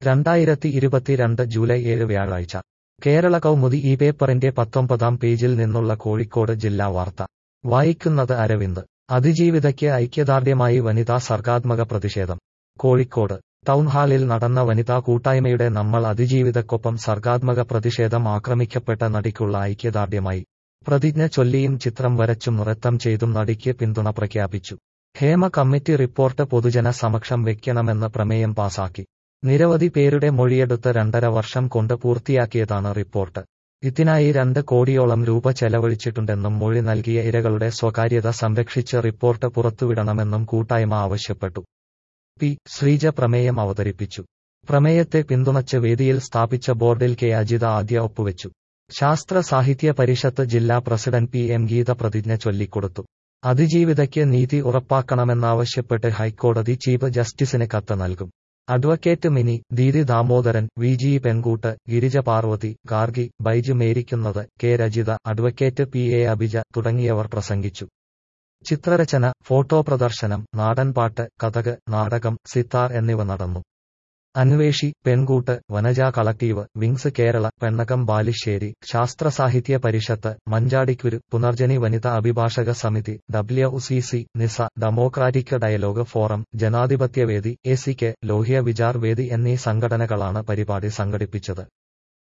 രണ്ടായിരത്തി ഇരുപത്തിരണ്ട് ജൂലൈ ഏഴ് വ്യാഴാഴ്ച കേരള കൗമുദി ഈ പേപ്പറിന്റെ പത്തൊമ്പതാം പേജിൽ നിന്നുള്ള കോഴിക്കോട് ജില്ലാ വാർത്ത വായിക്കുന്നത് അരവിന്ദ് അതിജീവിതയ്ക്ക് ഐക്യദാർഢ്യമായി വനിതാ സർഗാത്മക പ്രതിഷേധം കോഴിക്കോട് ടൗൺഹാളിൽ നടന്ന വനിതാ കൂട്ടായ്മയുടെ നമ്മൾ അതിജീവിതക്കൊപ്പം സർഗാത്മക പ്രതിഷേധം ആക്രമിക്കപ്പെട്ട നടിക്കുള്ള ഐക്യദാർഢ്യമായി പ്രതിജ്ഞ ചൊല്ലിയും ചിത്രം വരച്ചും നൃത്തം ചെയ്തും നടിക്ക് പിന്തുണ പ്രഖ്യാപിച്ചു ഹേമ കമ്മിറ്റി റിപ്പോർട്ട് പൊതുജന സമക്ഷം വെക്കണമെന്ന് പ്രമേയം പാസാക്കി നിരവധി പേരുടെ മൊഴിയെടുത്ത് രണ്ടര വർഷം കൊണ്ട് പൂർത്തിയാക്കിയതാണ് റിപ്പോർട്ട് ഇതിനായി രണ്ട് കോടിയോളം രൂപ ചെലവഴിച്ചിട്ടുണ്ടെന്നും മൊഴി നൽകിയ ഇരകളുടെ സ്വകാര്യത സംരക്ഷിച്ച് റിപ്പോർട്ട് പുറത്തുവിടണമെന്നും കൂട്ടായ്മ ആവശ്യപ്പെട്ടു പി ശ്രീജ പ്രമേയം അവതരിപ്പിച്ചു പ്രമേയത്തെ പിന്തുണച്ച് വേദിയിൽ സ്ഥാപിച്ച ബോർഡിൽ കെ അജിത ആദ്യ ഒപ്പുവെച്ചു ശാസ്ത്ര സാഹിത്യ പരിഷത്ത് ജില്ലാ പ്രസിഡന്റ് പി എം ഗീത പ്രതിജ്ഞ ചൊല്ലിക്കൊടുത്തു അതിജീവിതയ്ക്ക് നീതി ഉറപ്പാക്കണമെന്നാവശ്യപ്പെട്ട് ഹൈക്കോടതി ചീഫ് ജസ്റ്റിസിന് കത്ത് നൽകും advocate Mini Deedi Damodaran V G Penkoottu Girija Parvathy Gargi Baiju മേരിക്കുന്നത് K Rajitha advocate P A Abhija തുടങ്ങിയവർ പ്രസംഗിച്ചു ചിത്രരചന ഫോട്ടോ പ്രദർശനം നാടൻപാട്ട് കഥക് നാടകം സിത്താർ എന്നിവ നടന്നു Anweshi Penkoottu Vanaja collective wings Kerala Pennakam Balussery Sasthra Sahitya Parishad Manchadikkuru Punarjani Vanitha Abhibhashaka Samithi W C C Nisa democratic dialogue forum Janadhipathyavedi A C K Lohia Vichar Vedi എന്നീ സംഘടനകളാണ് പരിപാടി സംഘടിപ്പിച്ചത്